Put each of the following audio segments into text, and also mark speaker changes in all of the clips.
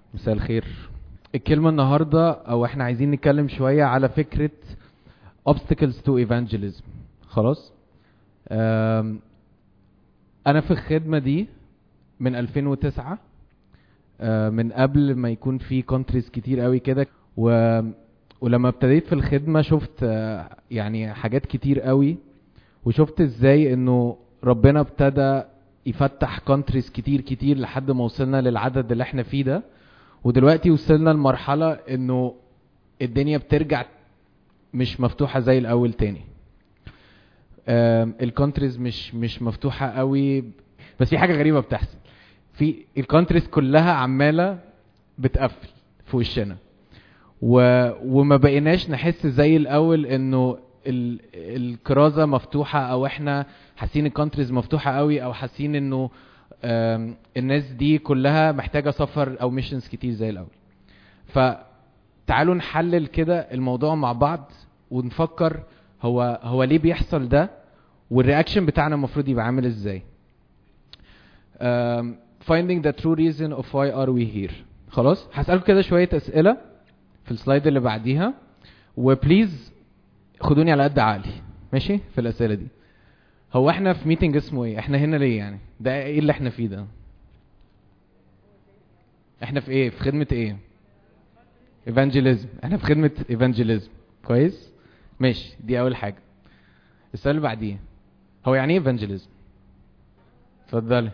Speaker 1: مساء الخير الكلمة النهاردة أو إحنا عايزين نتكلم شوية على فكرة obstacles to evangelism خلاص أم، أنا في الخدمة دي من 2009 أه، من قبل ما يكون في countries كتير قوي كده و ولما ابتديت في الخدمة شفت أه، يعني حاجات كتير قوي وشفت ازاي انه ربنا ابتدى يفتح countries كتير كتير لحد ما وصلنا للعدد اللي احنا فيه ده ودلوقتي وصلنا لمرحلة انه الدنيا بترجع مش مفتوحة زي الاول تاني الكونتريز مش مش مفتوحة قوي بس في حاجة غريبة بتحصل في الكونتريز كلها عمالة بتقفل في وشنا و... وما بقيناش نحس زي الاول انه ال... الكرازة مفتوحة او احنا حاسين الكونتريز مفتوحة قوي او حاسين انه آم، الناس دي كلها محتاجة سفر او ميشنز كتير زي الاول فتعالوا نحلل كده الموضوع مع بعض ونفكر هو هو ليه بيحصل ده والرياكشن بتاعنا المفروض يبقى عامل ازاي um, finding the true reason of why are we here خلاص هسألكم كده شوية أسئلة في السلايد اللي بعديها وبليز خدوني على قد عقلي ماشي في الأسئلة دي هو احنا في ميتنج اسمه ايه احنا هنا ليه يعني ده ايه اللي احنا فيه ده احنا في ايه في خدمة ايه ايفانجيليزم احنا في خدمة ايفانجيليزم كويس ماشي دي اول حاجة السؤال اللي بعديه هو يعني ايه ايفانجيليزم اتفضلي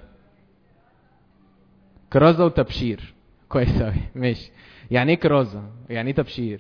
Speaker 1: كرازة وتبشير كويس اوي ماشي يعني ايه كرازة يعني ايه تبشير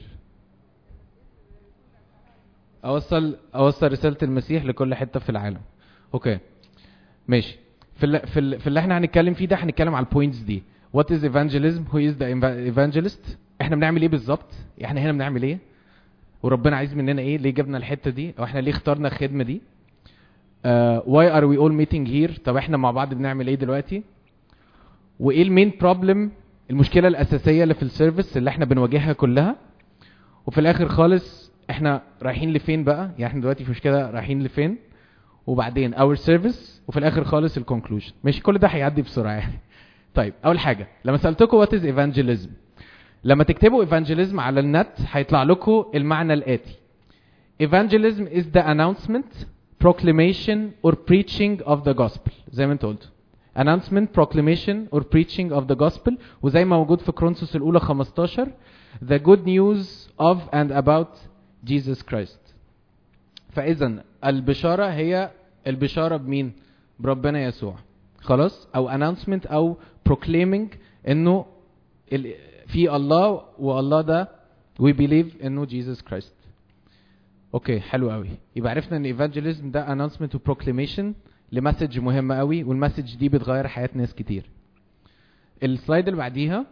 Speaker 1: اوصل اوصل رسالة المسيح لكل حتة في العالم اوكي ماشي في اللي في اللي, في اللي احنا هنتكلم فيه ده هنتكلم على البوينتس دي وات از evangelism who is the evangelist احنا بنعمل ايه بالظبط احنا هنا بنعمل ايه وربنا عايز مننا ايه ليه جبنا الحته دي او احنا ليه اخترنا الخدمه دي uh, why are we all meeting here طب احنا مع بعض بنعمل ايه دلوقتي وايه المين بروبلم المشكله الاساسيه اللي في السيرفيس اللي احنا بنواجهها كلها وفي الاخر خالص احنا رايحين لفين بقى يعني احنا دلوقتي في مشكله رايحين لفين وبعدين اور سيرفيس وفي الاخر خالص الكونكلوجن ماشي كل ده هيعدي بسرعه يعني طيب اول حاجه لما سالتكم وات از ايفانجيليزم لما تكتبوا evangelism على النت هيطلع لكم المعنى الآتي evangelism is the announcement proclamation or preaching of the gospel زي ما انت قلت announcement proclamation or preaching of the gospel وزي ما موجود في كرونسوس الأولى 15 the good news of and about Jesus Christ فإذا البشارة هي البشارة بمين؟ بربنا يسوع خلاص أو announcement أو proclaiming إنه ال- في الله والله ده we believe انه Jesus Christ اوكي حلو قوي يبقى عرفنا ان evangelism ده announcement و proclamation لمسج مهمة قوي والمسج دي بتغير حياة ناس كتير السلايد اللي بعديها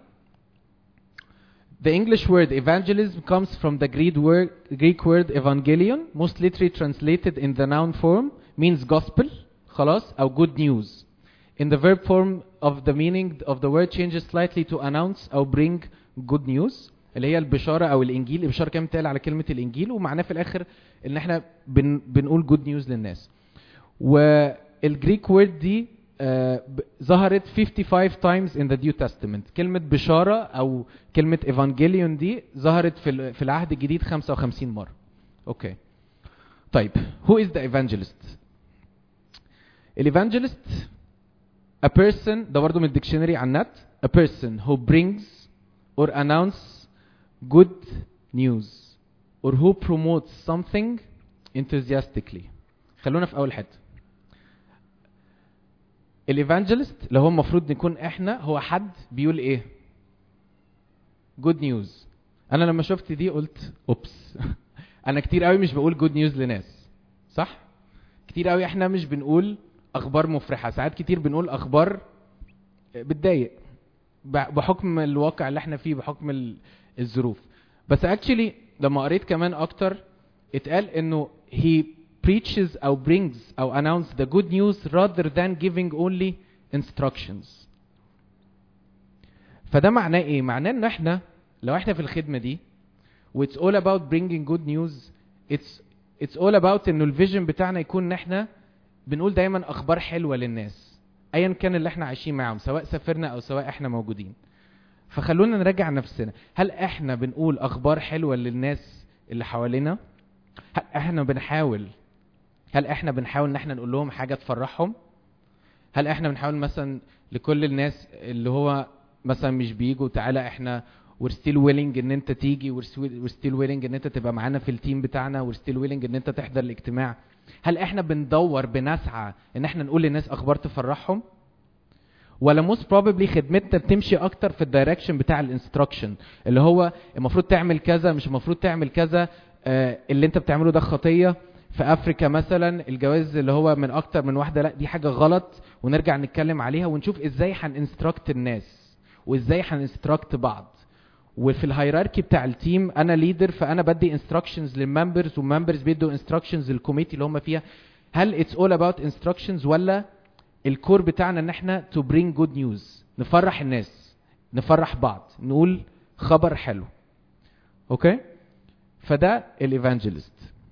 Speaker 1: The English word evangelism comes from the Greek word, Greek word evangelion, most literally translated in the noun form, means gospel, خلاص, أو good news. In the verb form of the meaning of the word changes slightly to announce أو bring good news اللي هي البشارة أو الإنجيل البشارة كان بتقال على كلمة الإنجيل ومعناه في الآخر إن إحنا بن بنقول good news للناس. والجريك word دي آه، ب- ظهرت 55 times in the New Testament كلمة بشارة أو كلمة evangelion دي ظهرت في ال- في العهد الجديد 55 مرة. أوكي. طيب who is the evangelist؟ evangelist a person ده برضه من الديكشنري على النت a person who brings or announce good news or who promotes something enthusiastically خلونا في اول حته الايفانجلست اللي هو المفروض نكون احنا هو حد بيقول ايه good news انا لما شفت دي قلت اوبس انا كتير قوي مش بقول good news لناس صح كتير قوي احنا مش بنقول اخبار مفرحه ساعات كتير بنقول اخبار بتضايق ب- بحكم الواقع اللي احنا فيه بحكم ال- الظروف بس اكشلي لما قريت كمان اكتر اتقال انه he preaches او brings او announce the good news rather than giving only instructions فده معناه ايه معناه ان احنا لو احنا في الخدمه دي و it's all about bringing good news it's it's all about انه الفيجن بتاعنا يكون ان احنا بنقول دايما اخبار حلوه للناس ايا كان اللي احنا عايشين معاهم سواء سافرنا او سواء احنا موجودين فخلونا نراجع نفسنا هل احنا بنقول اخبار حلوه للناس اللي حوالينا هل احنا بنحاول هل احنا بنحاول ان احنا نقول لهم حاجه تفرحهم هل احنا بنحاول مثلا لكل الناس اللي هو مثلا مش بيجوا تعالى احنا we're still willing ان انت تيجي we're still- we're still willing ان انت تبقى معانا في التيم بتاعنا we're still willing ان انت تحضر الاجتماع هل احنا بندور بنسعى ان احنا نقول للناس اخبار تفرحهم ولا most probably خدمتنا بتمشي اكتر في الدايركشن بتاع الانستراكشن اللي هو المفروض تعمل كذا مش المفروض تعمل كذا آه، اللي انت بتعمله ده خطيه في افريكا مثلا الجواز اللي هو من اكتر من واحده لا دي حاجه غلط ونرجع نتكلم عليها ونشوف ازاي هننستراكت الناس وازاي هننستراكت بعض وفي الهيراركي بتاع التيم انا ليدر فانا بدي انستراكشنز للممبرز والممبرز بيدوا انستراكشنز للكوميتي اللي هم فيها هل اتس اول اباوت انستراكشنز ولا الكور بتاعنا ان احنا تو برينج جود نيوز نفرح الناس نفرح بعض نقول خبر حلو اوكي فده الايفانجيلست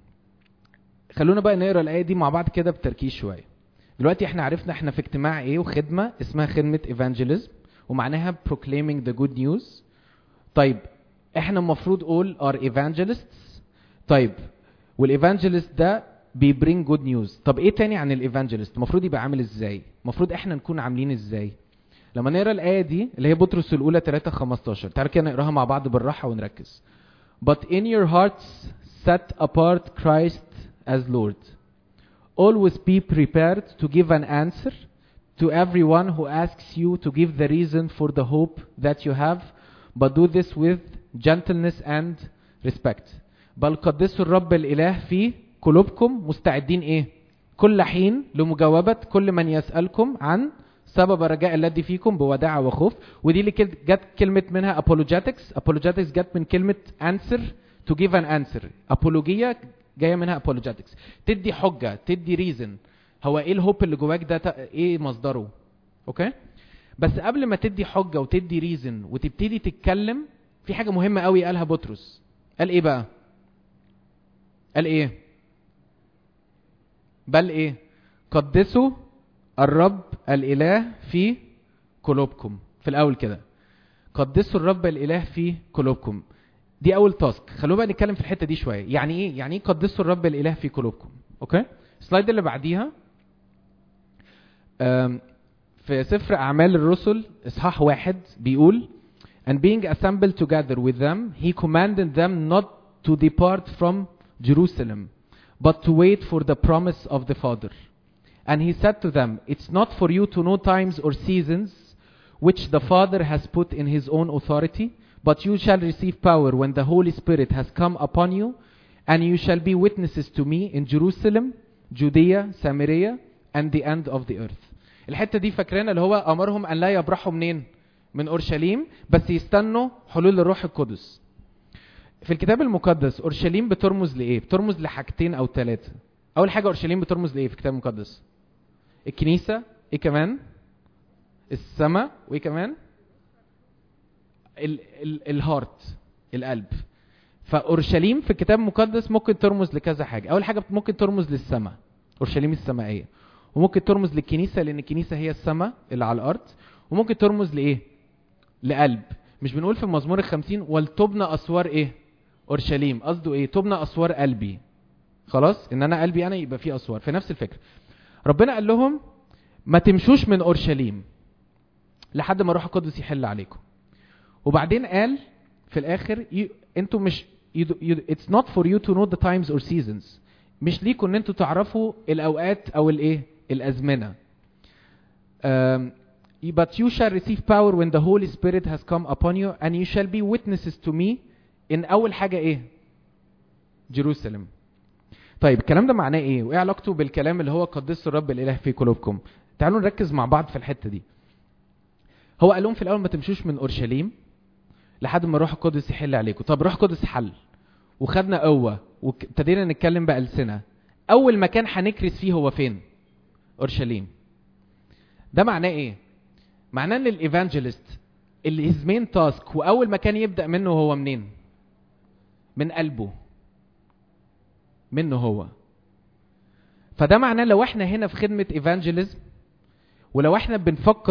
Speaker 1: خلونا بقى نقرا الايه دي مع بعض كده بتركيز شويه دلوقتي احنا عرفنا احنا في اجتماع ايه وخدمه اسمها خدمه ايفانجيلزم ومعناها proclaiming the good news طيب احنا المفروض all are evangelists طيب والايفانجيلست ده بيبرينج جود نيوز طب ايه تاني عن الايفانجيلست المفروض يبقى عامل ازاي المفروض احنا نكون عاملين ازاي لما نقرا الايه دي اللي هي بطرس الاولى 3 15 تعالوا كده نقراها مع بعض بالراحه ونركز but in your hearts set apart Christ as Lord always be prepared to give an answer to everyone who asks you to give the reason for the hope that you have but do this with gentleness and respect بل قدسوا الرب الإله في قلوبكم مستعدين إيه كل حين لمجاوبة كل من يسألكم عن سبب الرجاء الذي فيكم بوداعة وخوف ودي اللي كل- جت كلمة منها apologetics apologetics جت من كلمة answer to give an answer apologia جاية منها apologetics تدي حجة تدي reason هو ايه الهوب اللي جواك ده ت- ايه مصدره اوكي بس قبل ما تدي حجة وتدي ريزن وتبتدي تتكلم في حاجة مهمة قوي قالها بطرس قال ايه بقى قال ايه بل ايه قدسوا الرب الاله في قلوبكم في الاول كده قدسوا الرب الاله في قلوبكم دي اول تاسك خلونا بقى نتكلم في الحته دي شويه يعني ايه يعني ايه قدسوا الرب الاله في قلوبكم اوكي السلايد اللي بعديها أم، في سفر أعمال الرسل إصحاح واحد بيقول And being assembled together with them, he commanded them not to depart from Jerusalem, but to wait for the promise of the Father. And he said to them, It's not for you to know times or seasons which the Father has put in his own authority, but you shall receive power when the Holy Spirit has come upon you, and you shall be witnesses to me in Jerusalem, Judea, Samaria, and the end of the earth. الحته دي فاكرين اللي هو امرهم ان لا يبرحوا منين من اورشليم بس يستنوا حلول الروح القدس في الكتاب المقدس اورشليم بترمز لايه بترمز لحاجتين او ثلاثه اول حاجه اورشليم بترمز لايه في الكتاب المقدس الكنيسه ايه كمان السماء وايه كمان ال ال الهارت القلب فاورشليم في الكتاب المقدس ممكن ترمز لكذا حاجه اول حاجه ممكن ترمز للسماء اورشليم السمائيه وممكن ترمز للكنيسه لان الكنيسه هي السماء اللي على الارض وممكن ترمز لايه لقلب مش بنقول في المزمور الخمسين ولتبنى اسوار ايه اورشليم قصده ايه تبنى اسوار قلبي خلاص ان انا قلبي انا يبقى فيه اسوار في نفس الفكره ربنا قال لهم ما تمشوش من اورشليم لحد ما روح القدس يحل عليكم وبعدين قال في الاخر ي... انتوا مش you, do- you, it's not for you to know the times or seasons مش ليكوا ان انتوا تعرفوا الاوقات او الايه الازمنه um, but you shall receive power when the Holy Spirit has come upon you and you shall be witnesses to me in اول حاجه ايه جيروسلم طيب الكلام ده معناه ايه وايه علاقته بالكلام اللي هو قدسوا الرب الاله في قلوبكم تعالوا نركز مع بعض في الحته دي هو قال لهم في الاول ما تمشوش من اورشليم لحد ما الروح القدس يحل عليكم طب الروح القدس حل وخدنا قوه وابتدينا نتكلم بألسنة اول مكان هنكرس فيه هو فين اورشليم ده معناه ايه معناه ان الايفانجيلست اللي هيز مين تاسك واول مكان يبدا منه هو منين من قلبه منه هو فده معناه لو احنا هنا في خدمه ايفانجيليزم ولو احنا بنفكر في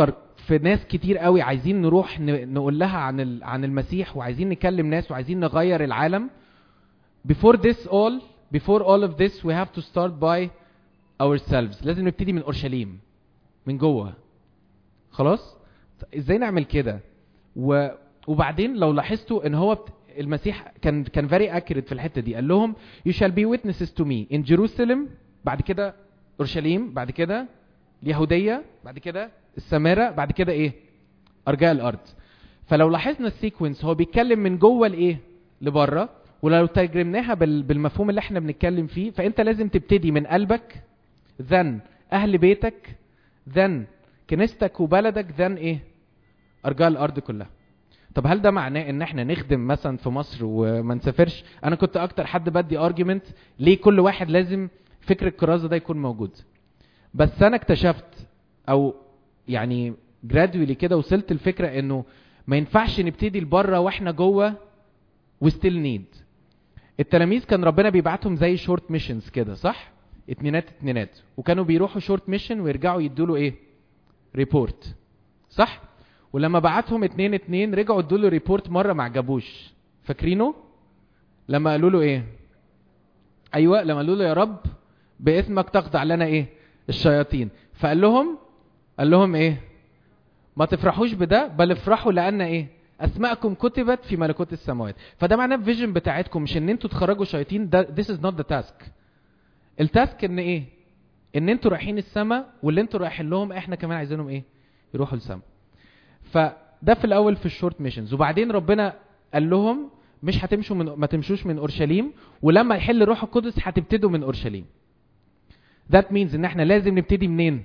Speaker 1: في ناس كتير قوي عايزين نروح ن- نقول لها عن ال- عن المسيح وعايزين نكلم ناس وعايزين نغير العالم before this all before all of this we have to start by ourselves لازم نبتدي من اورشليم من جوه خلاص ازاي نعمل كده و... وبعدين لو لاحظتوا ان هو بت... المسيح كان كان very accurate في الحته دي قال لهم you shall be witnesses to me in Jerusalem بعد كده اورشليم بعد كده اليهوديه بعد كده السامره بعد كده ايه ارجاء الارض فلو لاحظنا السيكونس هو بيتكلم من جوه لايه لبره ولو ترجمناها بال... بالمفهوم اللي احنا بنتكلم فيه فانت لازم تبتدي من قلبك then اهل بيتك then كنيستك وبلدك then ايه ارجاء الارض كلها طب هل ده معناه ان احنا نخدم مثلا في مصر وما نسافرش انا كنت اكتر حد بدي ارجيومنت ليه كل واحد لازم فكر الكرازه ده يكون موجود بس انا اكتشفت او يعني جرادولي كده وصلت الفكره انه ما ينفعش نبتدي لبره واحنا جوه وستيل نيد التلاميذ كان ربنا بيبعتهم زي شورت ميشنز كده صح اتنينات اتنينات وكانوا بيروحوا شورت ميشن ويرجعوا يدوا له ايه ريبورت صح ولما بعتهم اتنين اتنين رجعوا ادوا له ريبورت مره ما عجبوش فاكرينه لما قالوا له ايه ايوه لما قالوا له يا رب باسمك تخضع لنا ايه الشياطين فقال لهم قال لهم ايه ما تفرحوش بده بل افرحوا لان ايه اسماءكم كتبت في ملكوت السماوات فده معناه الفيجن بتاعتكم مش ان انتوا تخرجوا شياطين ده this is not the task التاسك ان ايه ان انتوا رايحين السماء واللي انتوا رايحين لهم احنا كمان عايزينهم ايه يروحوا السماء فده في الاول في الشورت ميشنز وبعدين ربنا قال لهم مش هتمشوا من ما تمشوش من اورشليم ولما يحل الروح القدس هتبتدوا من اورشليم that means ان احنا لازم نبتدي منين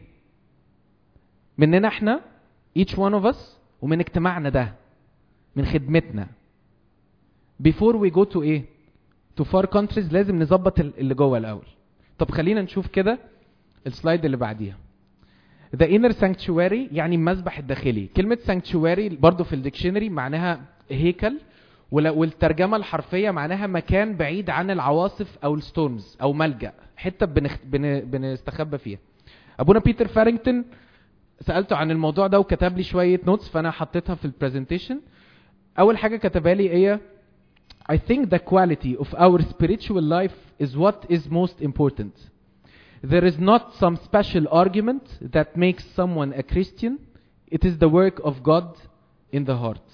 Speaker 1: مننا احنا each one of us ومن اجتماعنا ده من خدمتنا before we go to ايه to far countries لازم نظبط ال- اللي جوه الاول طب خلينا نشوف كده السلايد اللي بعديها The inner sanctuary يعني المسبح الداخلي كلمة sanctuary برضو في الديكشنري معناها هيكل ول- والترجمة الحرفية معناها مكان بعيد عن العواصف أو الستورمز أو ملجأ حتة بنخ... بن... بنستخبى فيها أبونا بيتر فارينجتون سألته عن الموضوع ده وكتب لي شوية نوتس فأنا حطيتها في البرزنتيشن أول حاجة كتبها لي هي I think the quality of our spiritual life is what is most important. There is not some special argument that makes someone a Christian. It is the work of God in the heart.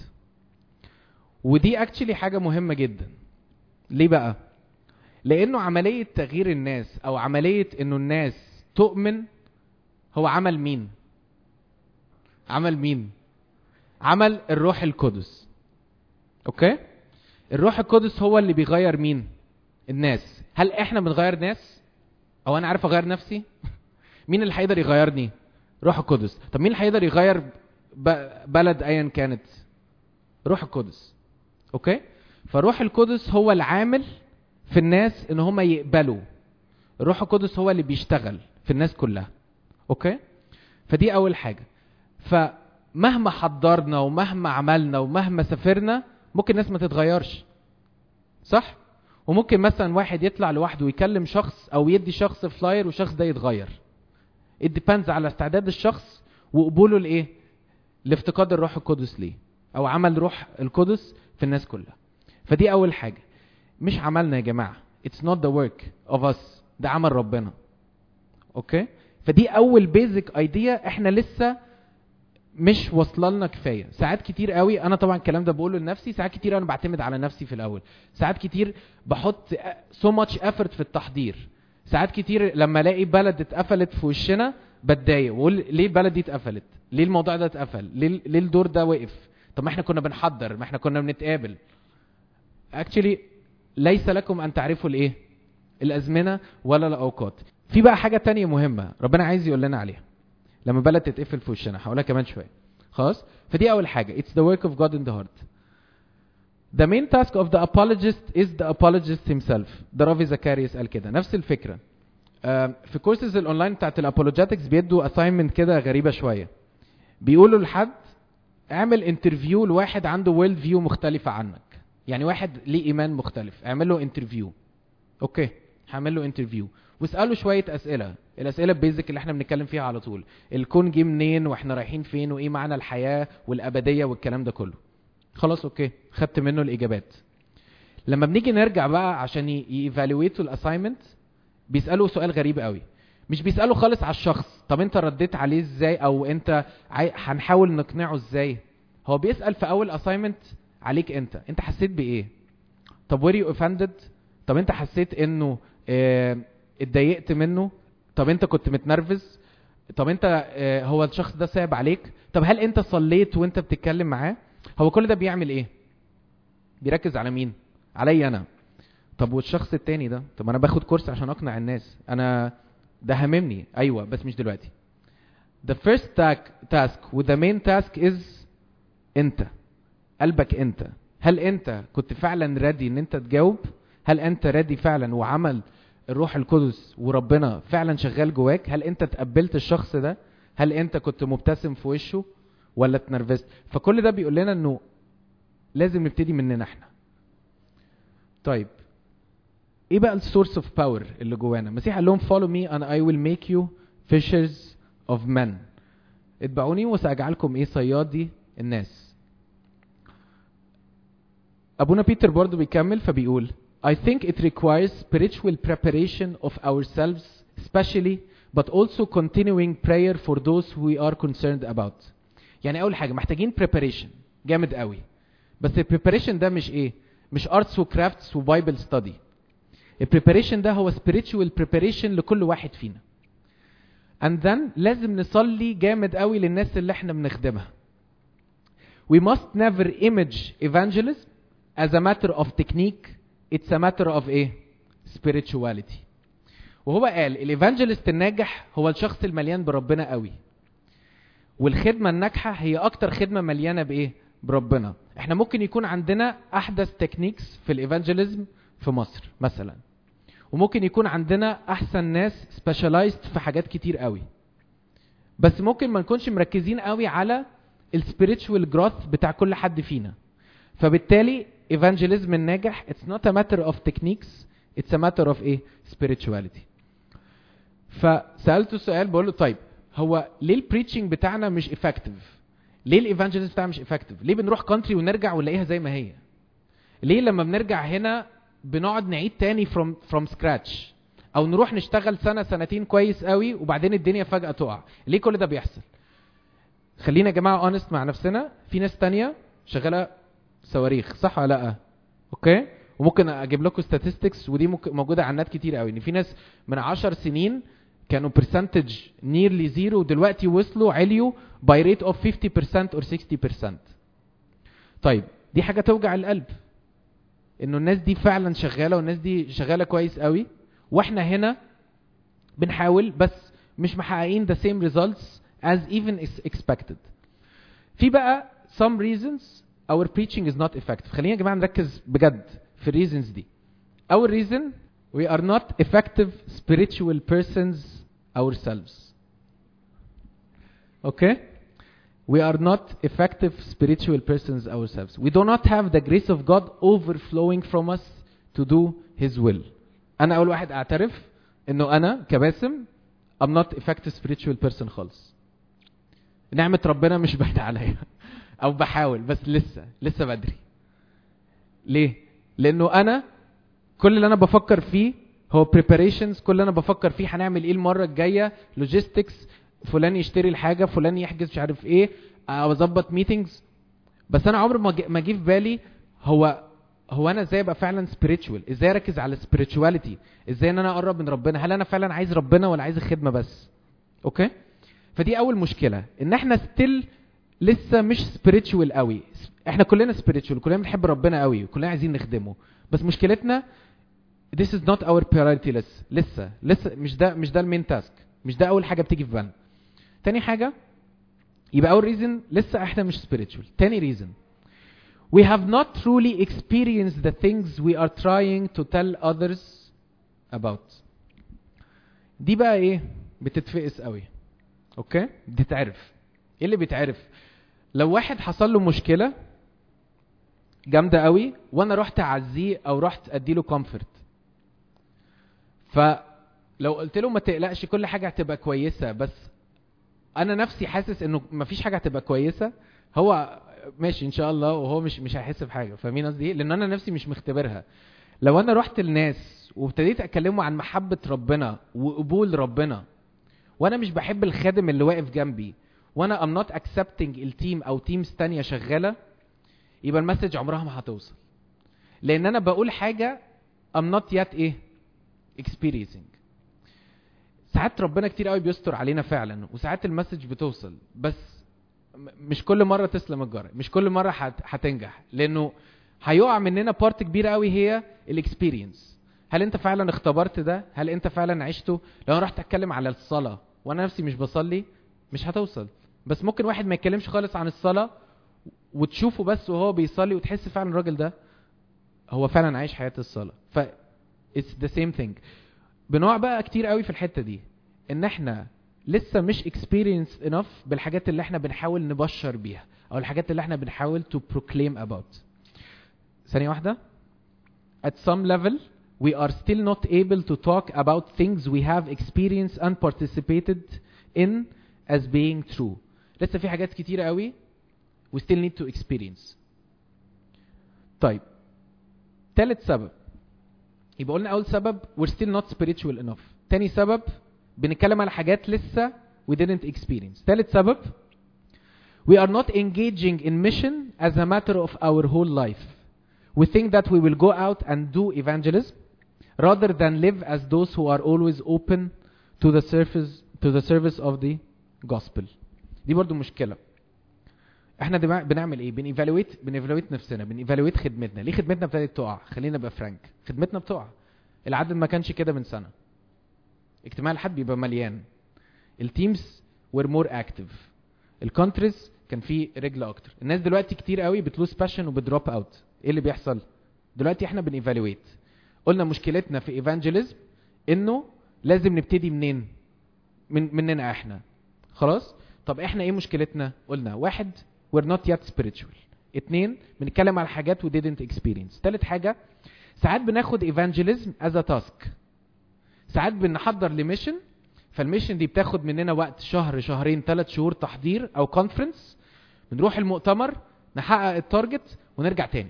Speaker 1: ودي actually حاجة مهمة جدا. ليه بقى؟ لأنه عملية تغيير الناس أو عملية إنه الناس تؤمن هو عمل مين؟ عمل مين؟ عمل الروح القدس. أوكي؟ الروح القدس هو اللي بيغير مين؟ الناس. هل احنا بنغير ناس؟ او انا عارف اغير نفسي؟ مين اللي هيقدر يغيرني؟ روح القدس. طب مين اللي هيقدر يغير ب- بلد ايا كانت؟ روح القدس. اوكي؟ فروح القدس هو العامل في الناس ان هم يقبلوا. الروح القدس هو اللي بيشتغل في الناس كلها. اوكي؟ فدي اول حاجه. فمهما حضرنا ومهما عملنا ومهما سافرنا ممكن الناس ما تتغيرش. صح؟ وممكن مثلا واحد يطلع لوحده ويكلم شخص او يدي شخص فلاير والشخص ده يتغير. It depends على استعداد الشخص وقبوله لايه؟ لافتقاد الروح القدس ليه؟ او عمل روح القدس في الناس كلها. فدي اول حاجه. مش عملنا يا جماعه. It's not the work of us. ده عمل ربنا. اوكي؟ فدي اول بيزك ايديا احنا لسه مش واصله لنا كفايه ساعات كتير قوي انا طبعا الكلام ده بقوله لنفسي ساعات كتير انا بعتمد على نفسي في الاول ساعات كتير بحط سو ماتش effort في التحضير ساعات كتير لما الاقي بلد اتقفلت في وشنا بتضايق واقول ليه البلد دي اتقفلت ليه الموضوع ده اتقفل ليه ليه الدور ده وقف طب ما احنا كنا بنحضر ما احنا كنا بنتقابل اكشلي ليس لكم ان تعرفوا الايه الازمنه ولا الاوقات في بقى حاجه تانية مهمه ربنا عايز يقول لنا عليها لما بلد تتقفل في وشنا هقولها كمان شويه خلاص فدي اول حاجه it's the work of God in the heart the main task of the apologist is the apologist himself ده رافي زكاريوس قال كده نفس الفكره آم، في كورسز الاونلاين بتاعت الابولوجيتكس بيدوا assignment كده غريبه شويه بيقولوا لحد اعمل انترفيو لواحد عنده ويلد فيو مختلفه عنك يعني واحد ليه ايمان مختلف اعمل له انترفيو اوكي هعمل له انترفيو واساله شويه اسئله الاسئله البيزك اللي احنا بنتكلم فيها على طول الكون جه منين واحنا رايحين فين وايه معنى الحياه والابديه والكلام ده كله خلاص اوكي خدت منه الاجابات لما بنيجي نرجع بقى عشان ييفالويتوا الاساينمنت بيسالوا سؤال غريب قوي مش بيسالوا خالص على الشخص طب انت رديت عليه ازاي او انت عاي... هنحاول نقنعه ازاي هو بيسال في اول اساينمنت عليك انت انت حسيت بايه طب were you offended طب انت حسيت انه اه اتضايقت منه طب انت كنت متنرفز طب انت اه هو الشخص ده صعب عليك طب هل انت صليت وانت بتتكلم معاه هو كل ده بيعمل ايه بيركز على مين عليا انا طب والشخص التاني ده طب انا باخد كورس عشان اقنع الناس انا ده هممني ايوه بس مش دلوقتي the first task with the main task is انت قلبك انت هل انت كنت فعلا ريدي ان انت تجاوب هل انت ريدي فعلا وعمل الروح القدس وربنا فعلا شغال جواك هل انت تقبلت الشخص ده هل انت كنت مبتسم في وشه ولا اتنرفزت فكل ده بيقول لنا انه لازم نبتدي مننا احنا طيب ايه بقى السورس اوف باور اللي جوانا المسيح قال لهم follow me and I will make you fishers of men اتبعوني وسأجعلكم ايه صيادي الناس ابونا بيتر برضو بيكمل فبيقول I think it requires spiritual preparation of ourselves especially but also continuing prayer for those we are concerned about يعني اول حاجه محتاجين preparation جامد قوي بس البريباريشن ده مش ايه مش arts وكرافتس وبايبل ستادي البريباريشن ده هو spiritual preparation لكل واحد فينا and then لازم نصلي جامد قوي للناس اللي احنا بنخدمها we must never image evangelism as a matter of technique it's a matter of ايه spirituality وهو قال الايفانجلست الناجح هو الشخص المليان بربنا قوي والخدمه الناجحه هي اكتر خدمه مليانه بايه بربنا احنا ممكن يكون عندنا احدث تكنيكس في الايفانجيليزم في مصر مثلا وممكن يكون عندنا احسن ناس سبيشالايزد في حاجات كتير قوي بس ممكن ما نكونش مركزين قوي على السبيريتشوال جروث بتاع كل حد فينا فبالتالي ايفانجيليزم الناجح it's not a matter of techniques it's a matter of ايه spirituality فسالته السؤال بقول له طيب هو ليه البريتشنج بتاعنا مش افكتيف ليه الايفانجيليزم بتاعنا مش افكتيف ليه بنروح كونتري ونرجع ونلاقيها زي ما هي ليه لما بنرجع هنا بنقعد نعيد تاني from from scratch او نروح نشتغل سنه سنتين كويس قوي وبعدين الدنيا فجاه تقع ليه كل ده بيحصل خلينا يا جماعه اونست مع نفسنا في ناس تانية شغاله صواريخ صح ولا لا اوكي وممكن اجيب لكم statistics ودي ممكن موجوده على النت كتير قوي ان في ناس من 10 سنين كانوا برسنتج نيرلي زيرو ودلوقتي وصلوا عليوا باي ريت اوف 50% اور 60% طيب دي حاجه توجع القلب انه الناس دي فعلا شغاله والناس دي شغاله كويس قوي واحنا هنا بنحاول بس مش محققين the same results as even expected في بقى some reasons our preaching is not effective خلينا يا جماعه نركز بجد في الريزنز دي اول reason we are not effective spiritual persons ourselves okay we are not effective spiritual persons ourselves we do not have the grace of god overflowing from us to do his will انا اول واحد اعترف انه انا كباسم I'm not effective spiritual person خالص نعمة ربنا مش باينة عليا او بحاول بس لسه لسه بدري ليه لانه انا كل اللي انا بفكر فيه هو preparations كل اللي انا بفكر فيه هنعمل ايه المره الجايه logistics فلان يشتري الحاجه فلان يحجز مش عارف ايه او اظبط ميتينجز بس انا عمري ما جه في بالي هو هو انا ازاي ابقى فعلا spiritual ازاي اركز على spirituality ازاي ان انا اقرب من ربنا هل انا فعلا عايز ربنا ولا عايز الخدمه بس اوكي فدي اول مشكله ان احنا ستيل لسه مش spiritual قوي احنا كلنا spiritual كلنا بنحب ربنا قوي كلنا عايزين نخدمه بس مشكلتنا this is not our priority لسه لسه لسه مش ده مش ده المين تاسك مش ده اول حاجه بتيجي في بالنا تاني حاجه يبقى اول ريزن لسه احنا مش spiritual تاني ريزن we have not truly experienced the things we are trying to tell others about دي بقى ايه بتتفقس قوي اوكي بتتعرف ايه اللي بيتعرف لو واحد حصل له مشكله جامده قوي وانا رحت اعزيه او رحت اديله كومفورت لو قلت له ما تقلقش كل حاجه هتبقى كويسه بس انا نفسي حاسس انه مفيش حاجه هتبقى كويسه هو ماشي ان شاء الله وهو مش مش هيحس بحاجه فاهمين قصدي ايه لان انا نفسي مش مختبرها لو انا رحت للناس وابتديت اكلمه عن محبه ربنا وقبول ربنا وانا مش بحب الخادم اللي واقف جنبي وانا I'm not accepting التيم او تيمز تانية شغاله يبقى المسج عمرها ما هتوصل لان انا بقول حاجه I'm not yet ايه experiencing ساعات ربنا كتير قوي بيستر علينا فعلا وساعات المسج بتوصل بس م- مش كل مره تسلم الجرة مش كل مره هت- هتنجح لانه هيقع مننا بارت كبيره قوي هي الاكسبيرينس هل انت فعلا اختبرت ده هل انت فعلا عشته لو انا رحت اتكلم على الصلاه وانا نفسي مش بصلي مش هتوصل بس ممكن واحد ما يتكلمش خالص عن الصلاه وتشوفه بس وهو بيصلي وتحس فعلا الراجل ده هو فعلا عايش حياه الصلاه ف it's the same thing بنقع بقى كتير قوي في الحته دي ان احنا لسه مش experienced enough بالحاجات اللي احنا بنحاول نبشر بيها او الحاجات اللي احنا بنحاول to proclaim about ثانيه واحده at some level we are still not able to talk about things we have experienced and participated in as being true لسه في حاجات كتيرة قوي we still need to experience طيب تالت سبب يبقى قلنا اول سبب we're still not spiritual enough تاني سبب بنتكلم على حاجات لسه we didn't experience تالت سبب we are not engaging in mission as a matter of our whole life we think that we will go out and do evangelism rather than live as those who are always open to the service to the service of the gospel دي برضو مشكلة احنا دماغ بنعمل ايه بنيفالويت بنيفالويت نفسنا بنيفالويت خدمتنا ليه خدمتنا ابتدت تقع خلينا نبقى فرانك خدمتنا بتقع العدد ما كانش كده من سنة اجتماع الحد بيبقى مليان التيمز were more active الكونتريز كان فيه رجل اكتر الناس دلوقتي كتير قوي بتلوز باشن وبدروب اوت ايه اللي بيحصل دلوقتي احنا بنيفالويت قلنا مشكلتنا في ايفانجيليزم انه لازم نبتدي منين من مننا احنا خلاص طب احنا ايه مشكلتنا قلنا واحد we're not yet spiritual اتنين بنتكلم على حاجات we didn't experience تالت حاجة ساعات بناخد evangelism as a task ساعات بنحضر لميشن فالميشن دي بتاخد مننا وقت شهر شهرين ثلاث شهور تحضير او كونفرنس بنروح المؤتمر نحقق التارجت ونرجع تاني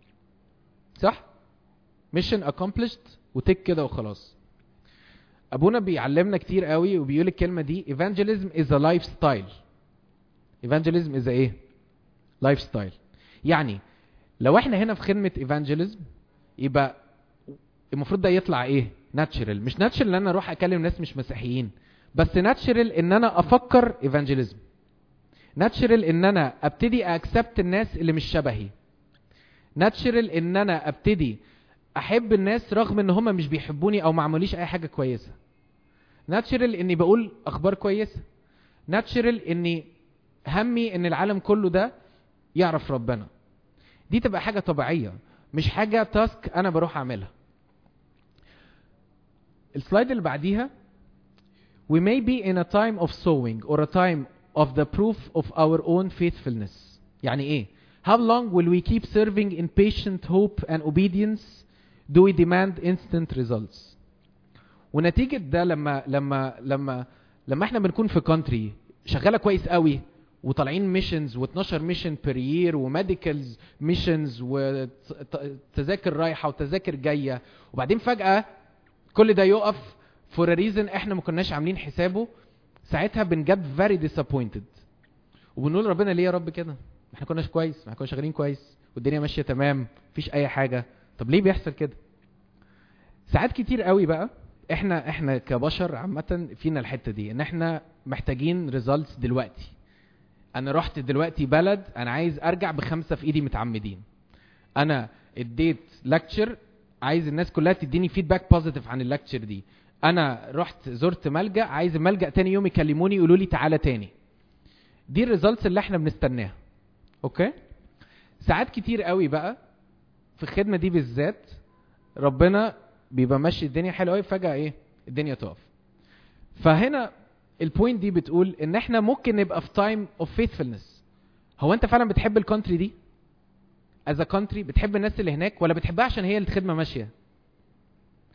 Speaker 1: صح ميشن accomplished وتك كده وخلاص ابونا بيعلمنا كتير قوي وبيقول الكلمه دي evangelism is a lifestyle evangelism is a ايه lifestyle يعني لو احنا هنا في خدمه evangelism يبقى المفروض ده يطلع ايه ناتشرال مش ناتشرال ان انا اروح اكلم ناس مش مسيحيين بس ناتشرال ان انا افكر evangelism ناتشرال ان انا ابتدي اكسبت الناس اللي مش شبهي ناتشرال ان انا ابتدي احب الناس رغم ان هم مش بيحبوني او ما عمليش اي حاجه كويسه ناتشرال اني بقول اخبار كويسه ناتشرال اني همي ان العالم كله ده يعرف ربنا دي تبقى حاجه طبيعيه مش حاجه تاسك انا بروح اعملها السلايد اللي بعديها we may be in a time of sowing or a time of the proof of our own faithfulness يعني ايه how long will we keep serving in patient hope and obedience do we demand instant results ونتيجة ده لما لما لما لما احنا بنكون في كونتري شغالة كويس قوي وطالعين ميشنز و12 ميشن بير يير وميديكالز ميشنز وتذاكر رايحة وتذاكر جاية وبعدين فجأة كل ده يقف فور ريزن احنا ما كناش عاملين حسابه ساعتها بنجد فيري ديسابوينتد وبنقول ربنا ليه يا رب كده احنا كناش كويس احنا كنا شغالين كويس والدنيا ماشيه تمام مفيش اي حاجه طب ليه بيحصل كده ساعات كتير قوي بقى احنا احنا كبشر عامه فينا الحته دي ان احنا محتاجين ريزلتس دلوقتي انا رحت دلوقتي بلد انا عايز ارجع بخمسه في ايدي متعمدين انا اديت لكتشر عايز الناس كلها تديني فيدباك بوزيتيف عن اللكتشر دي انا رحت زرت ملجا عايز الملجا تاني يوم يكلموني يقولوا لي تعالى تاني دي الريزلتس اللي احنا بنستناها اوكي ساعات كتير قوي بقى في الخدمه دي بالذات ربنا بيبقى ماشي الدنيا حلوه قوي فجاه ايه الدنيا تقف فهنا البوينت دي بتقول ان احنا ممكن نبقى في تايم اوف فيثفulness هو انت فعلا بتحب الكونتري دي از كونتري بتحب الناس اللي هناك ولا بتحبها عشان هي الخدمه ماشيه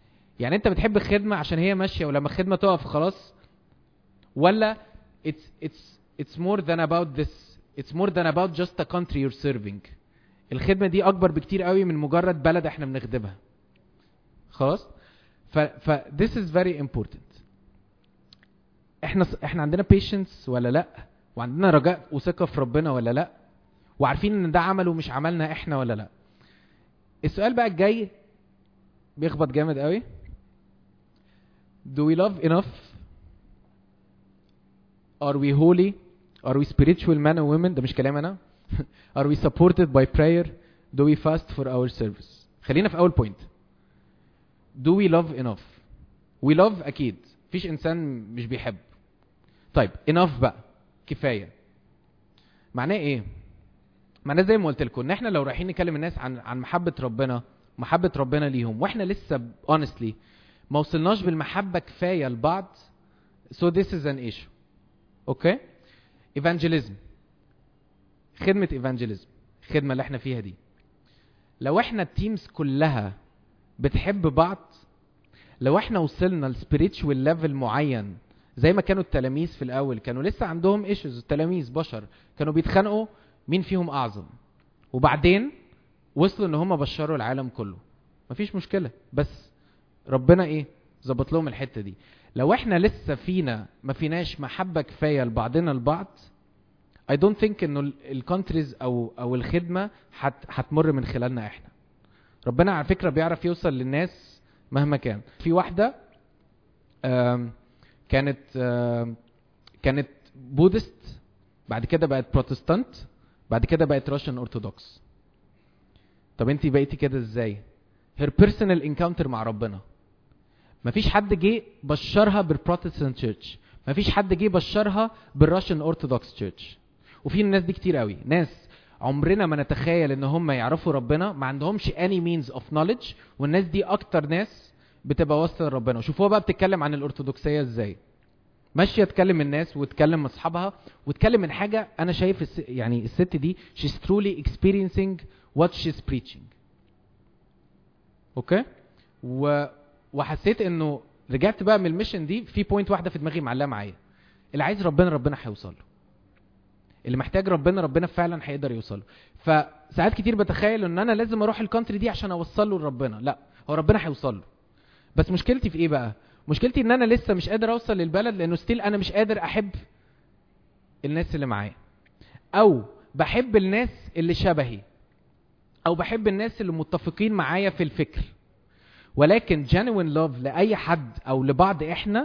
Speaker 1: يعني انت بتحب الخدمه عشان هي ماشيه ولما الخدمه تقف خلاص ولا it's it's it's more than about this it's more than about just a country you're serving الخدمه دي اكبر بكتير قوي من مجرد بلد احنا بنخدمها خلاص ف ف this is very important احنا احنا عندنا patience ولا لا وعندنا رجاء وثقه في ربنا ولا لا وعارفين ان ده عمله مش عملنا احنا ولا لا السؤال بقى الجاي بيخبط جامد قوي do we love enough are we holy are we spiritual men and women ده مش كلام انا are we supported by prayer do we fast for our service خلينا في اول point do we love enough we love اكيد مفيش انسان مش بيحب طيب enough بقى كفايه معناه ايه معناه زي ما قلت لكم ان احنا لو رايحين نكلم الناس عن عن محبه ربنا محبه ربنا ليهم واحنا لسه honestly ما وصلناش بالمحبه كفايه لبعض so this is an issue اوكي evangelism خدمه evangelism الخدمه اللي احنا فيها دي لو احنا التيمز كلها بتحب بعض لو احنا وصلنا لسبيريتشوال ليفل معين زي ما كانوا التلاميذ في الاول كانوا لسه عندهم ايشوز التلاميذ بشر كانوا بيتخانقوا مين فيهم اعظم وبعدين وصلوا ان هم بشروا العالم كله مفيش مشكله بس ربنا ايه ظبط لهم الحته دي لو احنا لسه فينا ما فيناش محبه كفايه لبعضنا البعض I don't think انه الكونتريز او او الخدمه هت هتمر من خلالنا احنا ربنا على فكره بيعرف يوصل للناس مهما كان في واحده آم، كانت آم، كانت بودست بعد كده بقت بروتستانت بعد كده بقت راشن اورثودوكس طب انت بقيتي كده ازاي هير بيرسونال انكاونتر مع ربنا مفيش حد جه بشرها بالبروتستانت تشيرش مفيش حد جه بشرها بالراشن اورثودوكس تشيرش وفي الناس دي كتير قوي ناس عمرنا ما نتخيل ان هم يعرفوا ربنا ما عندهمش any means of knowledge والناس دي اكتر ناس بتبقى واصله لربنا وشوفوها بقى بتتكلم عن الارثوذكسيه ازاي ماشيه تكلم الناس وتكلم مع اصحابها وتكلم من حاجه انا شايف الس... يعني الست دي she's truly experiencing what she's preaching اوكي و... وحسيت انه رجعت بقى من الميشن دي في بوينت واحده في دماغي معلقه معايا اللي عايز ربنا ربنا هيوصل له اللي محتاج ربنا ربنا فعلا هيقدر يوصل له فساعات كتير بتخيل ان انا لازم اروح الكونتري دي عشان اوصل له لربنا لا هو ربنا هيوصل له بس مشكلتي في ايه بقى مشكلتي ان انا لسه مش قادر اوصل للبلد لانه ستيل انا مش قادر احب الناس اللي معايا او بحب الناس اللي شبهي او بحب الناس اللي متفقين معايا في الفكر ولكن genuine love لاي حد او لبعض احنا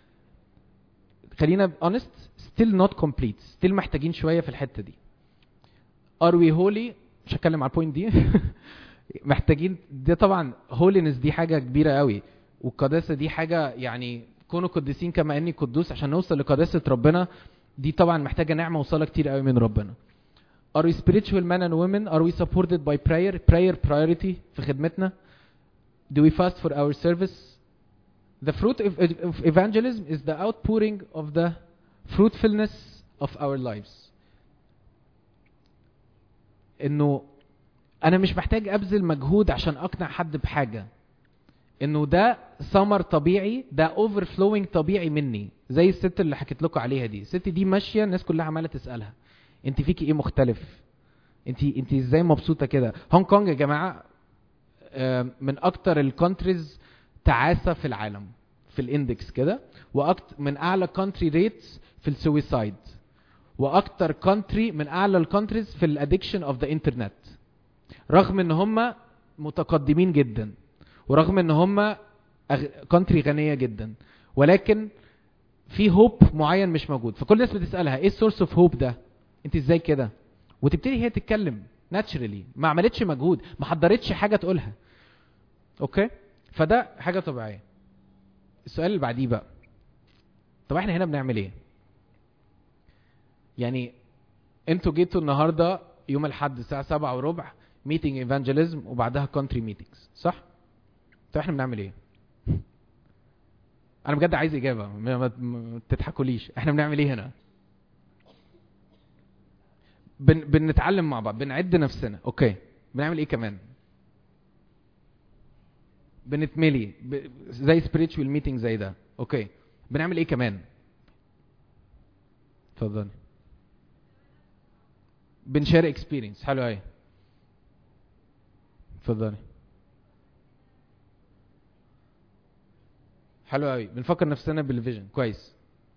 Speaker 1: خلينا honest still not complete still محتاجين شويه في الحته دي are we holy مش هتكلم على البوينت دي محتاجين ده طبعا holiness دي حاجه كبيره قوي والقداسه دي حاجه يعني كونوا قديسين كما اني قدوس عشان نوصل لقداسه ربنا دي طبعا محتاجه نعمه وصلاه كتير قوي من ربنا Are we spiritual men and women? Are we supported by prayer? Prayer priority في خدمتنا? Do we fast for our service? The fruit of, of evangelism is the outpouring of the fruitfulness of our lives. انه انا مش محتاج ابذل مجهود عشان اقنع حد بحاجه انه ده ثمر طبيعي ده اوفر فلوينج طبيعي مني زي الست اللي حكيت لكم عليها دي الست دي ماشيه الناس كلها عماله تسالها انت فيكي ايه مختلف انت انت ازاي مبسوطه كده هونج كونج يا جماعه آه، من اكتر الكونتريز تعاسه في العالم في الاندكس كده واكتر من اعلى كونتري ريتس في السويسايد واكتر كونتري من اعلى الكونتريز في الادكشن اوف ذا انترنت رغم ان هم متقدمين جدا ورغم ان هم كونتري غنيه جدا ولكن في هوب معين مش موجود فكل الناس بتسالها ايه السورس اوف هوب ده انت ازاي كده وتبتدي هي تتكلم ناتشرالي ما عملتش مجهود ما حضرتش حاجه تقولها اوكي فده حاجه طبيعيه السؤال اللي بعديه بقى طب احنا هنا بنعمل ايه يعني انتوا جيتوا النهارده يوم الاحد الساعه 7 وربع ميتنج ايفانجيليزم وبعدها كونتري ميتنجز صح طب احنا بنعمل ايه انا بجد عايز اجابه ما, ما, ما تضحكوليش احنا بنعمل ايه هنا بن بنتعلم مع بعض بنعد نفسنا اوكي بنعمل ايه كمان بنتملي ب... زي spiritual meeting زي ده اوكي بنعمل ايه كمان اتفضل بنشير اكسبيرينس حلو قوي اتفضلي حلو قوي بنفكر نفسنا بالفيجن كويس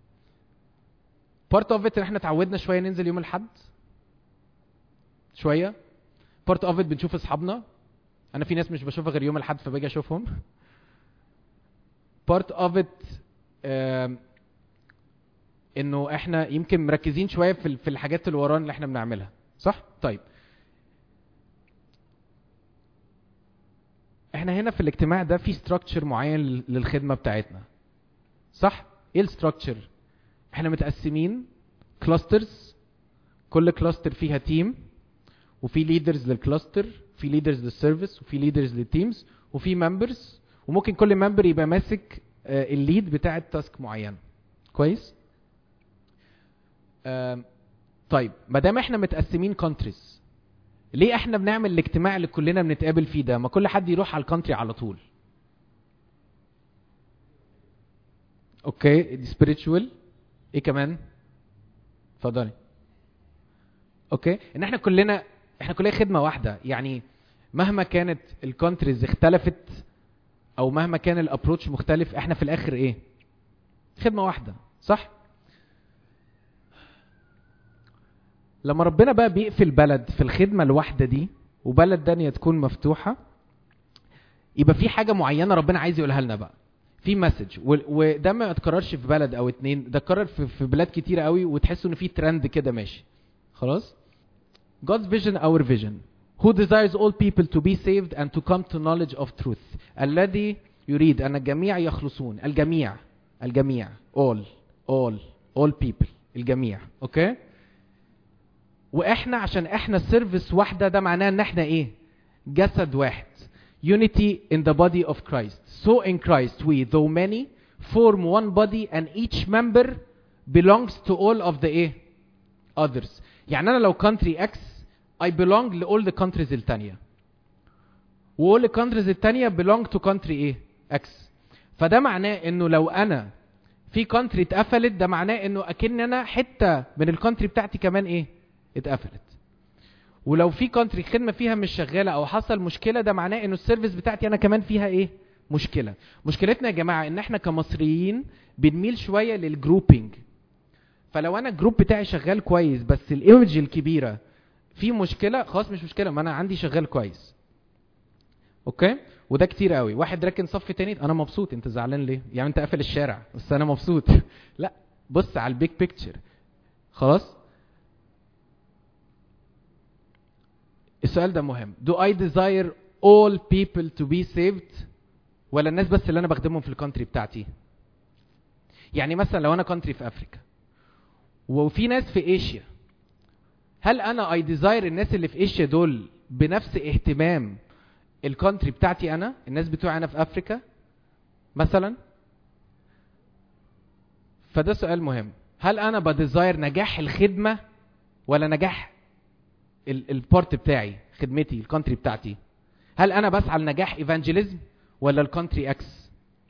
Speaker 1: بارت اوف ات احنا اتعودنا شويه ننزل يوم الاحد شويه بارت اوف ات بنشوف اصحابنا انا في ناس مش بشوفها غير يوم الاحد فباجي اشوفهم بارت اوف ات انه احنا يمكن مركزين شويه في ال- في الحاجات اللي ورانا اللي احنا بنعملها صح طيب احنا هنا في الاجتماع ده في ستراكشر معين لل- للخدمه بتاعتنا صح ايه الستراكشر احنا متقسمين كلاسترز كل كلاستر فيها تيم وفي ليدرز للكلاستر في ليدرز للسيرفيس وفي ليدرز للتيمز وفي ممبرز وممكن كل ممبر يبقى ماسك آه، الليد بتاع التاسك معين كويس آم، طيب ما دام احنا متقسمين كونتريز ليه احنا بنعمل الاجتماع اللي كلنا بنتقابل فيه ده ما كل حد يروح على الكونتري على طول اوكي دي سبيريتشوال ايه كمان اتفضلي اوكي ان احنا كلنا احنا كلنا خدمه واحده يعني مهما كانت الكونتريز اختلفت او مهما كان الابروتش مختلف احنا في الاخر ايه خدمه واحده صح لما ربنا بقى بيقفل بلد في الخدمه الواحده دي وبلد تانية تكون مفتوحه يبقى في حاجه معينه ربنا عايز يقولها لنا بقى في مسج وده ما اتكررش في بلد او اتنين ده اتكرر في, في بلاد كتيره قوي وتحسوا ان في ترند كده ماشي خلاص God's vision our vision who desires all people to be saved and to come to knowledge of truth الذي يريد أن الجميع يخلصون الجميع الجميع all all all people الجميع اوكي واحنا عشان احنا سيرفيس واحده ده معناه ان احنا ايه جسد واحد unity in the body of Christ so in Christ we though many form one body and each member belongs to all of the ايه others يعني انا لو country X I belong ل all the countries التانية و all the countries التانية belong to country ايه X فده معناه انه لو انا في country اتقفلت ده معناه انه اكن انا حتة من الكونتري بتاعتي كمان ايه اتقفلت ولو في كونتري خدمه فيها مش شغاله او حصل مشكله ده معناه انه السيرفيس بتاعتي انا كمان فيها ايه مشكله مشكلتنا يا جماعه ان احنا كمصريين بنميل شويه للجروبينج فلو انا الجروب بتاعي شغال كويس بس الايمج الكبيره في مشكله خلاص مش مشكله ما انا عندي شغال كويس اوكي وده كتير قوي واحد راكن صف تاني انا مبسوط انت زعلان ليه يعني انت قافل الشارع بس انا مبسوط لا بص على البيج بيكتشر خلاص السؤال ده مهم do I desire all people to be saved ولا الناس بس اللي انا بخدمهم في الكونتري بتاعتي يعني مثلا لو انا كونتري في افريكا وفي ناس في ايشيا هل انا اي ديزاير الناس اللي في ايشيا دول بنفس اهتمام الكونتري بتاعتي انا الناس بتوعي انا في افريكا مثلا فده سؤال مهم هل انا بديزاير نجاح الخدمه ولا نجاح البارت بتاعي خدمتي الكونتري بتاعتي هل انا بسعى لنجاح ايفانجيليزم ولا الكونتري اكس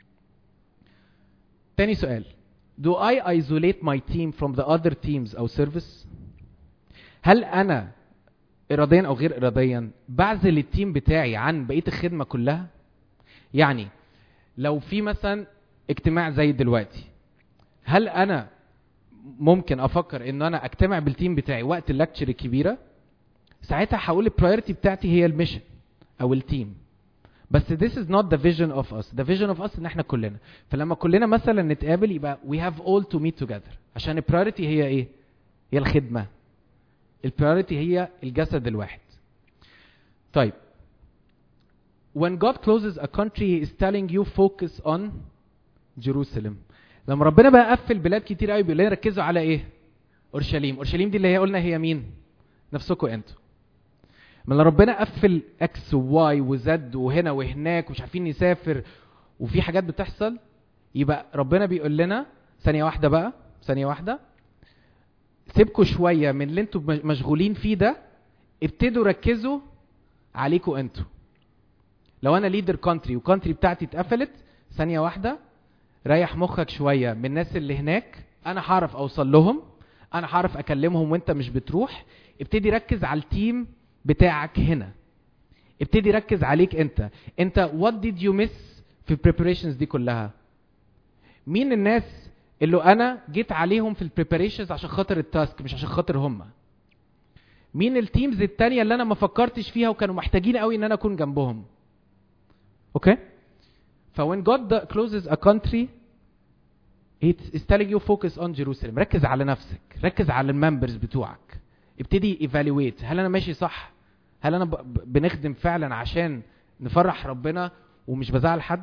Speaker 1: تاني سؤال do I isolate my team from the other teams او service هل انا اراديا او غير اراديا بعزل التيم بتاعي عن بقيه الخدمه كلها يعني لو في مثلا اجتماع زي دلوقتي هل انا ممكن افكر ان انا اجتمع بالتيم بتاعي وقت اللكتشر الكبيره ساعتها هقول البرايورتي بتاعتي هي الميشن او التيم بس this is not the vision of us the vision of us ان احنا كلنا فلما كلنا مثلا نتقابل يبقى we have all to meet together عشان البرايورتي هي ايه هي الخدمه البرايورتي هي الجسد الواحد طيب when God closes a country he is telling you focus on Jerusalem لما ربنا بقى قفل بلاد كتير قوي بيقول لنا ركزوا على ايه اورشليم اورشليم دي اللي هي قلنا هي مين نفسكم انتوا من ربنا قفل اكس وواي وزد وهنا وهناك ومش عارفين نسافر وفي حاجات بتحصل يبقى ربنا بيقول لنا ثانية واحدة بقى ثانية واحدة سيبكوا شوية من اللي انتوا مشغولين فيه ده ابتدوا ركزوا عليكوا انتوا لو انا ليدر كونتري وكونتري بتاعتي اتقفلت ثانيه واحده ريح مخك شويه من الناس اللي هناك انا هعرف اوصل لهم انا هعرف اكلمهم وانت مش بتروح ابتدي ركز على التيم بتاعك هنا ابتدي ركز عليك انت انت what did you miss في البريبريشنز دي كلها مين الناس اللي انا جيت عليهم في البريبريشنز عشان خاطر التاسك مش عشان خاطر هم مين التيمز التانية اللي انا ما فكرتش فيها وكانوا محتاجين قوي ان انا اكون جنبهم اوكي ف when God closes a country it's telling you focus on Jerusalem ركز على نفسك ركز على الممبرز بتوعك ابتدي evaluate هل انا ماشي صح هل انا ب- ب- بنخدم فعلا عشان نفرح ربنا ومش بزعل حد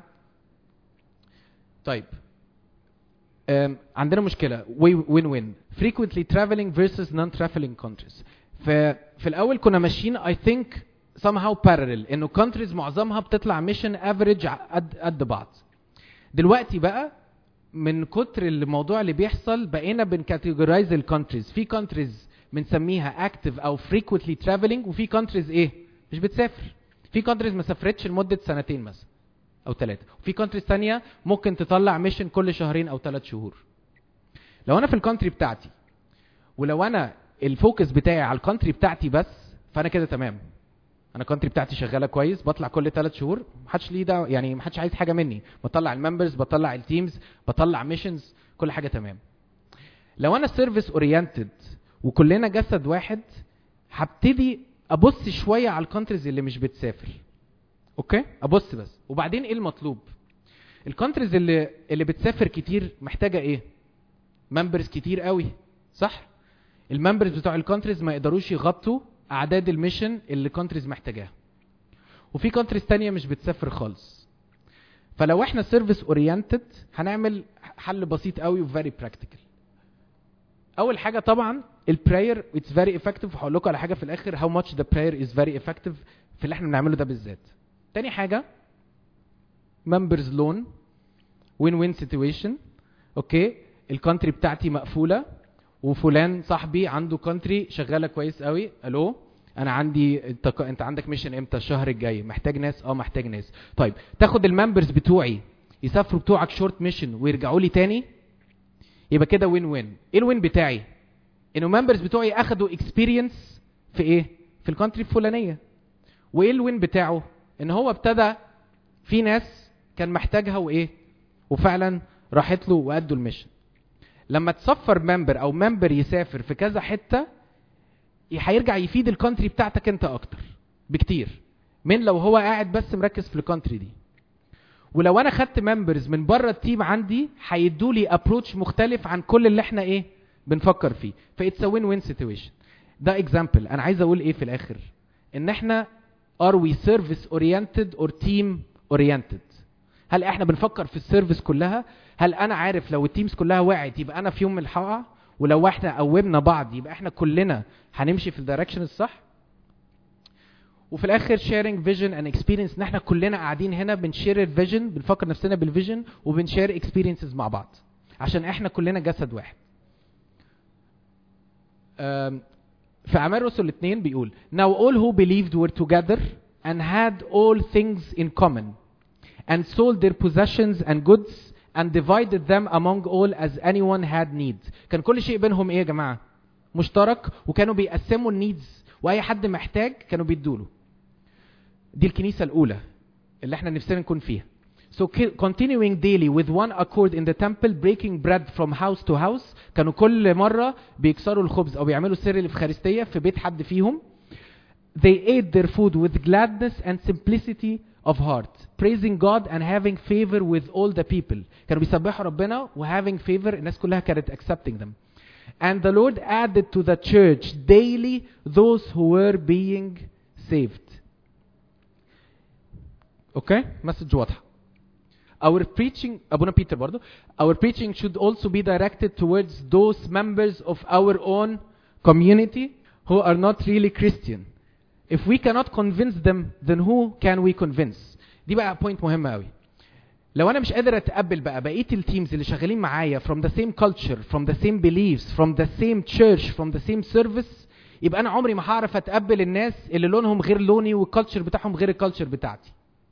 Speaker 1: طيب أم، عندنا مشكله وين وين frequently traveling versus non traveling countries ف في الاول كنا ماشيين I think somehow parallel انه countries معظمها بتطلع mission average قد قد بعض دلوقتي بقى من كتر الموضوع اللي بيحصل بقينا بنكاتيجورايز الكونتريز في كونتريز بنسميها اكتف او frequently traveling وفي كونتريز ايه مش بتسافر في كونتريز ما سافرتش لمده سنتين مثلا او ثلاثه وفي كونتريز ثانيه ممكن تطلع ميشن كل شهرين او ثلاث شهور لو انا في الكونتري بتاعتي ولو انا الفوكس بتاعي على الكونتري بتاعتي بس فانا كده تمام انا الكونتري بتاعتي شغاله كويس بطلع كل ثلاث شهور محدش ليه دعوه يعني محدش عايز حاجه مني بطلع الممبرز بطلع التيمز بطلع ميشنز كل حاجه تمام لو انا سيرفيس اورينتد وكلنا جسد واحد هبتدي ابص شويه على الكونتريز اللي مش بتسافر اوكي ابص بس وبعدين ايه المطلوب الكونتريز اللي اللي بتسافر كتير محتاجه ايه ممبرز كتير قوي صح الممبرز بتوع الكونتريز ما يقدروش يغطوا اعداد الميشن اللي الكونتريز محتاجاها وفي كونتريز تانية مش بتسافر خالص فلو احنا سيرفيس اورينتد هنعمل حل بسيط قوي وفيري براكتيكال اول حاجه طبعا البراير اتس فيري افكتيف وهقول لكم على حاجه في الاخر هاو ماتش ذا براير از فيري افكتيف في اللي احنا بنعمله ده بالذات تاني حاجه ممبرز لون وين وين سيتويشن اوكي الكونتري بتاعتي مقفوله وفلان صاحبي عنده كونتري شغاله كويس قوي الو انا عندي انت انت عندك ميشن امتى الشهر الجاي محتاج ناس اه محتاج ناس طيب تاخد الممبرز بتوعي يسافروا بتوعك شورت ميشن ويرجعوا لي تاني يبقى كده وين وين ايه الوين بتاعي انه الممبرز بتوعي اخدوا اكسبيرينس في ايه في الكونتري الفلانيه وايه الوين بتاعه ان هو ابتدى في ناس كان محتاجها وايه وفعلا راحت له وادوا الميشن لما تصفر ممبر او ممبر يسافر في كذا حته هيرجع يفيد الكونتري بتاعتك انت اكتر بكتير من لو هو قاعد بس مركز في الكونتري دي ولو انا خدت ممبرز من بره التيم عندي هيدوا لي ابروتش مختلف عن كل اللي احنا ايه بنفكر فيه فايتس ا وين وين سيتويشن ده اكزامبل انا عايز اقول ايه في الاخر ان احنا ار وي سيرفيس اورينتد اور تيم اورينتد هل احنا بنفكر في السيرفيس كلها هل انا عارف لو التيمز كلها وقعت يبقى انا في يوم من الحلقه ولو احنا قومنا بعض يبقى احنا كلنا هنمشي في الدايركشن الصح وفي الاخر شيرنج فيجن اند اكسبيرينس ان احنا كلنا قاعدين هنا بنشير الفيجن بنفكر نفسنا بالفيجن وبنشير اكسبيرينسز مع بعض عشان احنا كلنا جسد واحد أم، في اعمال رسل الاثنين بيقول now all who believed were together and had all things in common and sold their possessions and goods and divided them among all as anyone had need كان كل شيء بينهم ايه يا جماعه مشترك وكانوا بيقسموا النيدز واي حد محتاج كانوا بيدوله دي الكنيسه الاولى اللي احنا نفسنا نكون فيها So ki- continuing daily with one accord in the temple, breaking bread from house to house, كانوا كل مرة بيكسروا الخبز أو بيعملوا سر الإفخارستية في بيت حد فيهم. They ate their food with gladness and simplicity of heart, praising God and having favor with all the people. كانوا بيسبحوا ربنا و having favor الناس كلها كانت accepting them. And the Lord added to the church daily those who were being saved. Okay? مسج واضحة. Our preaching, أبونا بيتر برضو, our preaching should also be directed towards those members of our own community who are not really Christian. If we cannot convince them, then who can we convince? دي بقى بوينت مهمة قوي. لو انا مش قادر اتقبل بقى بقيه التيمز اللي شغالين معايا from the same culture from the same beliefs from the same church from the same service يبقى انا عمري ما هعرف اتقبل الناس اللي لونهم غير لوني والكالتشر بتاعهم غير الكالتشر بتاعتي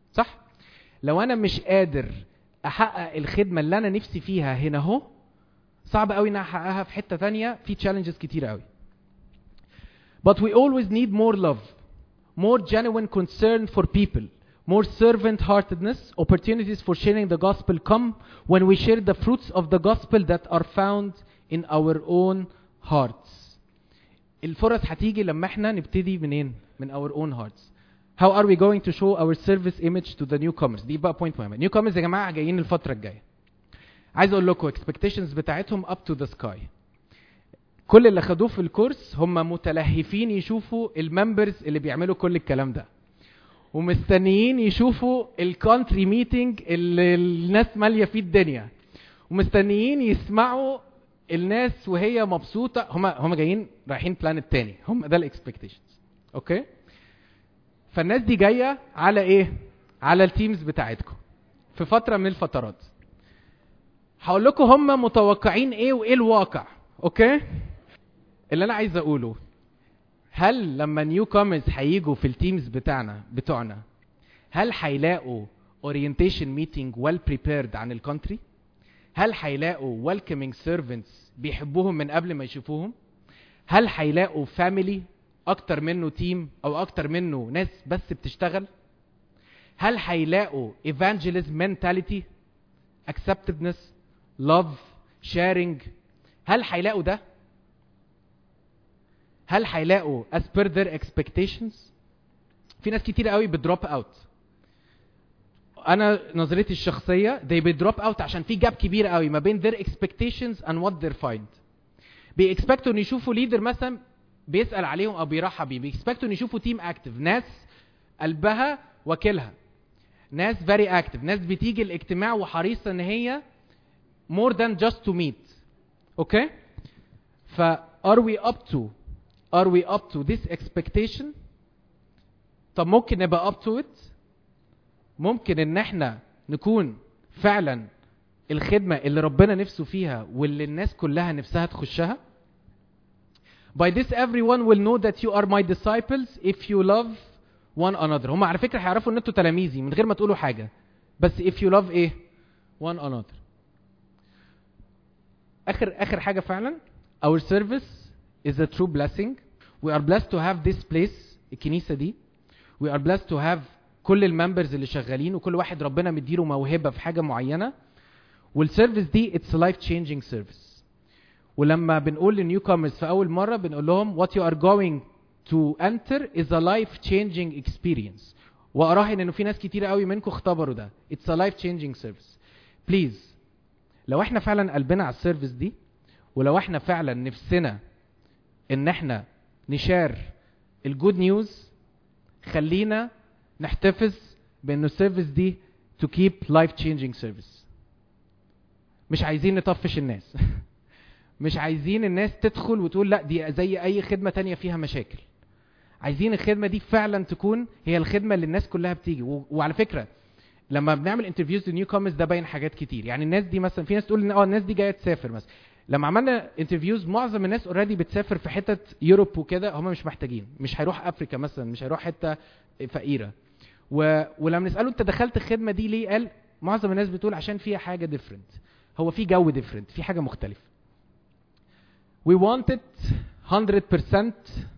Speaker 1: صح لو انا مش قادر احقق الخدمه اللي انا نفسي فيها هنا اهو صعب قوي ان أنا احققها في حته تانية في challenges كتير قوي but we always need more love more genuine concern for people more servant heartedness opportunities for sharing the gospel come when we share the fruits of the gospel that are found in our own hearts الفرص هتيجي لما احنا نبتدي منين من our own hearts how are we going to show our service image to the newcomers دي بقى point مهمه newcomers يا جماعه جايين الفتره الجايه عايز اقول لكم expectations بتاعتهم up to the sky كل اللي خدوه في الكورس هم متلهفين يشوفوا الممبرز اللي بيعملوا كل الكلام ده ومستنيين يشوفوا الكونتري ميتنج اللي الناس ماليه فيه الدنيا ومستنيين يسمعوا الناس وهي مبسوطه هم هم جايين رايحين بلانت تاني هم ده الاكسبكتيشنز اوكي فالناس دي جايه على ايه على التيمز بتاعتكم في فتره من الفترات هقول لكم هم متوقعين ايه وايه الواقع اوكي اللي انا عايز اقوله هل لما نيو كومرز هيجوا في التيمز بتاعنا بتوعنا هل هيلاقوا اورينتيشن ميتنج ويل بريبيرد عن الكونتري هل هيلاقوا ويلكمينج سيرفنتس بيحبوهم من قبل ما يشوفوهم هل هيلاقوا فاميلي اكتر منه تيم او اكتر منه ناس بس بتشتغل هل هيلاقوا evangelism mentality acceptedness love sharing هل هيلاقوا ده هل هيلاقوا as per their expectations في ناس كتير قوي بتدروب اوت انا نظرتي الشخصيه they بيدروب اوت عشان في جاب كبير قوي ما بين their expectations and what they find بيكسبكتوا ان يشوفوا ليدر مثلا بيسال عليهم او بيرحب بيه بيكسبكتوا ان يشوفوا تيم اكتف ناس قلبها واكلها ناس very active ناس بتيجي الاجتماع وحريصه ان هي more than just to meet اوكي ف are we up to are we up to this expectation طب ممكن نبقى up to it ممكن ان احنا نكون فعلا الخدمة اللي ربنا نفسه فيها واللي الناس كلها نفسها تخشها By this everyone will know that you are my disciples if you love one another هم على فكرة هيعرفوا ان انتوا تلاميذي من غير ما تقولوا حاجة بس if you love ايه one another اخر اخر حاجة فعلا our service is a true blessing we are blessed to have this place الكنيسة دي we are blessed to have كل الممبرز اللي شغالين وكل واحد ربنا مديله موهبة في حاجة معينة والسيرفيس دي اتس لايف تشينجينج سيرفيس ولما بنقول للنيو كومرز في اول مره بنقول لهم what you are going to enter is a life changing experience واراهن انه في ناس كتير قوي منكم اختبروا ده it's a life changing service بليز لو احنا فعلا قلبنا على السيرفيس دي ولو احنا فعلا نفسنا ان احنا نشار الجود نيوز خلينا نحتفظ بانه السيرفيس دي to keep life changing service مش عايزين نطفش الناس مش عايزين الناس تدخل وتقول لا دي زي اي خدمة تانية فيها مشاكل عايزين الخدمة دي فعلا تكون هي الخدمة اللي الناس كلها بتيجي و... وعلى فكرة لما بنعمل انترفيوز لنيو كومرز ده باين حاجات كتير يعني الناس دي مثلا في ناس تقول ان اه الناس دي جايه تسافر مثلا لما عملنا انترفيوز معظم الناس اوريدي بتسافر في حتت يوروب وكده هم مش محتاجين مش هيروح افريكا مثلا مش هيروح حته فقيره و... ولما نساله انت دخلت الخدمه دي ليه قال معظم الناس بتقول عشان فيها حاجه ديفرنت هو في جو ديفرنت في حاجه مختلفه we wanted 100%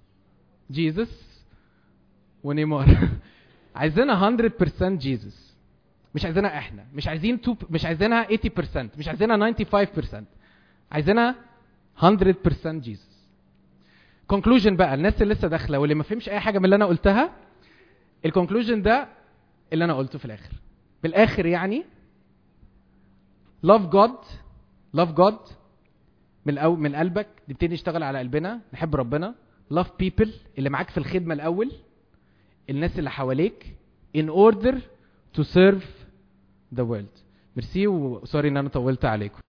Speaker 1: جيسس ونيمار عايزينها 100% جيسس مش عايزينها احنا مش عايزين تو مش عايزينها 80% مش عايزينها 95% عايزينها 100% جيسس كونكلوجن بقى الناس اللي لسه داخله واللي ما فهمش اي حاجه من اللي انا قلتها الكونكلوجن ده اللي انا قلته في الاخر بالاخر يعني love God love God من الأو... من قلبك نبتدي نشتغل على قلبنا نحب ربنا love people اللي معاك في الخدمة الأول الناس اللي حواليك in order to serve the world ميرسي وسوري ان انا طولت عليكم